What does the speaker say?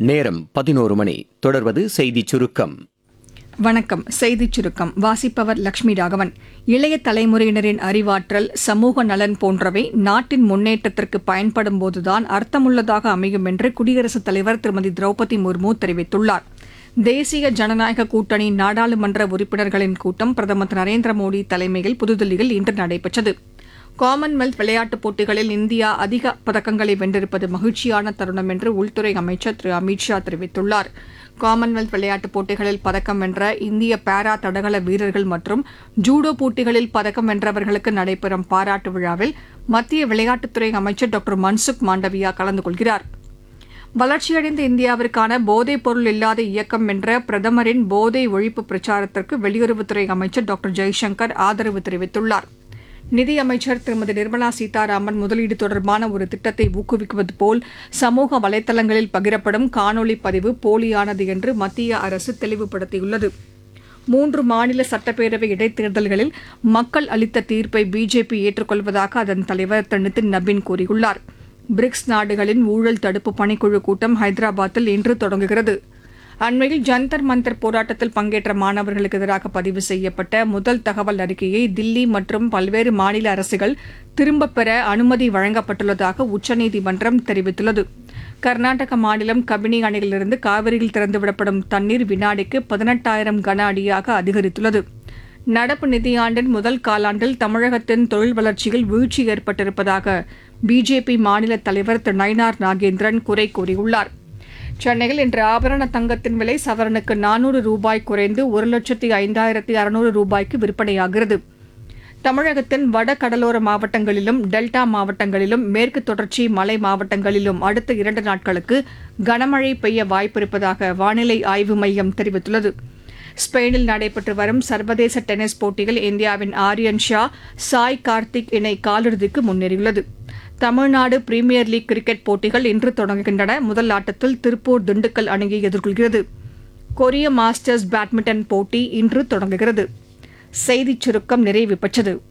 நேரம் பதினோரு மணி தொடர்வது செய்திச் சுருக்கம் வணக்கம் செய்திச் சுருக்கம் வாசிப்பவர் லட்சுமி ராகவன் இளைய தலைமுறையினரின் அறிவாற்றல் சமூக நலன் போன்றவை நாட்டின் முன்னேற்றத்திற்கு பயன்படும் போதுதான் அர்த்தமுள்ளதாக அமையும் என்று குடியரசுத் தலைவர் திருமதி திரௌபதி முர்மு தெரிவித்துள்ளார் தேசிய ஜனநாயக கூட்டணி நாடாளுமன்ற உறுப்பினர்களின் கூட்டம் பிரதமர் திரு நரேந்திர மோடி தலைமையில் புதுதில்லியில் இன்று நடைபெற்றது காமன்வெல்த் விளையாட்டுப் போட்டிகளில் இந்தியா அதிக பதக்கங்களை வென்றிருப்பது மகிழ்ச்சியான தருணம் என்று உள்துறை அமைச்சர் திரு அமித் ஷா தெரிவித்துள்ளார் காமன்வெல்த் விளையாட்டுப் போட்டிகளில் பதக்கம் வென்ற இந்திய பாரா தடகள வீரர்கள் மற்றும் ஜூடோ போட்டிகளில் பதக்கம் வென்றவர்களுக்கு நடைபெறும் பாராட்டு விழாவில் மத்திய விளையாட்டுத்துறை அமைச்சர் டாக்டர் மன்சுக் மாண்டவியா கலந்து கொள்கிறார் வளர்ச்சியடைந்த இந்தியாவிற்கான போதைப் பொருள் இல்லாத இயக்கம் என்ற பிரதமரின் போதை ஒழிப்பு பிரச்சாரத்திற்கு வெளியுறவுத்துறை அமைச்சர் டாக்டர் ஜெய்சங்கர் ஆதரவு தெரிவித்துள்ளார் நிதியமைச்சர் திருமதி நிர்மலா சீதாராமன் முதலீடு தொடர்பான ஒரு திட்டத்தை ஊக்குவிக்குவது போல் சமூக வலைதளங்களில் பகிரப்படும் காணொலி பதிவு போலியானது என்று மத்திய அரசு தெளிவுபடுத்தியுள்ளது மூன்று மாநில சட்டப்பேரவை இடைத்தேர்தல்களில் மக்கள் அளித்த தீர்ப்பை பிஜேபி ஏற்றுக்கொள்வதாக அதன் தலைவர் திரு நிதின் நபீன் கூறியுள்ளார் பிரிக்ஸ் நாடுகளின் ஊழல் தடுப்பு பணிக்குழு கூட்டம் ஹைதராபாத்தில் இன்று தொடங்குகிறது அண்மையில் ஜந்தர் மந்தர் போராட்டத்தில் பங்கேற்ற மாணவர்களுக்கு எதிராக பதிவு செய்யப்பட்ட முதல் தகவல் அறிக்கையை தில்லி மற்றும் பல்வேறு மாநில அரசுகள் திரும்பப் பெற அனுமதி வழங்கப்பட்டுள்ளதாக உச்சநீதிமன்றம் தெரிவித்துள்ளது கர்நாடக மாநிலம் கபினி அணையிலிருந்து காவிரியில் திறந்துவிடப்படும் தண்ணீர் வினாடிக்கு பதினெட்டாயிரம் கன அடியாக அதிகரித்துள்ளது நடப்பு நிதியாண்டின் முதல் காலாண்டில் தமிழகத்தின் தொழில் வளர்ச்சியில் வீழ்ச்சி ஏற்பட்டிருப்பதாக பிஜேபி மாநில தலைவர் திரு நயினார் நாகேந்திரன் குறை கூறியுள்ளார் சென்னையில் இன்று ஆபரண தங்கத்தின் விலை சவரனுக்கு நானூறு ரூபாய் குறைந்து ஒரு லட்சத்தி ஐந்தாயிரத்தி அறுநூறு ரூபாய்க்கு விற்பனையாகிறது தமிழகத்தின் வட கடலோர மாவட்டங்களிலும் டெல்டா மாவட்டங்களிலும் மேற்கு தொடர்ச்சி மலை மாவட்டங்களிலும் அடுத்த இரண்டு நாட்களுக்கு கனமழை பெய்ய வாய்ப்பிருப்பதாக வானிலை ஆய்வு மையம் தெரிவித்துள்ளது ஸ்பெயினில் நடைபெற்று வரும் சர்வதேச டென்னிஸ் போட்டியில் இந்தியாவின் ஆரியன் ஷா சாய் கார்த்திக் இணை காலிறுதிக்கு முன்னேறியுள்ளது தமிழ்நாடு பிரீமியர் லீக் கிரிக்கெட் போட்டிகள் இன்று தொடங்குகின்றன முதல் ஆட்டத்தில் திருப்பூர் திண்டுக்கல் அணியை எதிர்கொள்கிறது கொரிய மாஸ்டர்ஸ் பேட்மிண்டன் போட்டி இன்று தொடங்குகிறது செய்திச் சுருக்கம் நிறைவு பெற்றது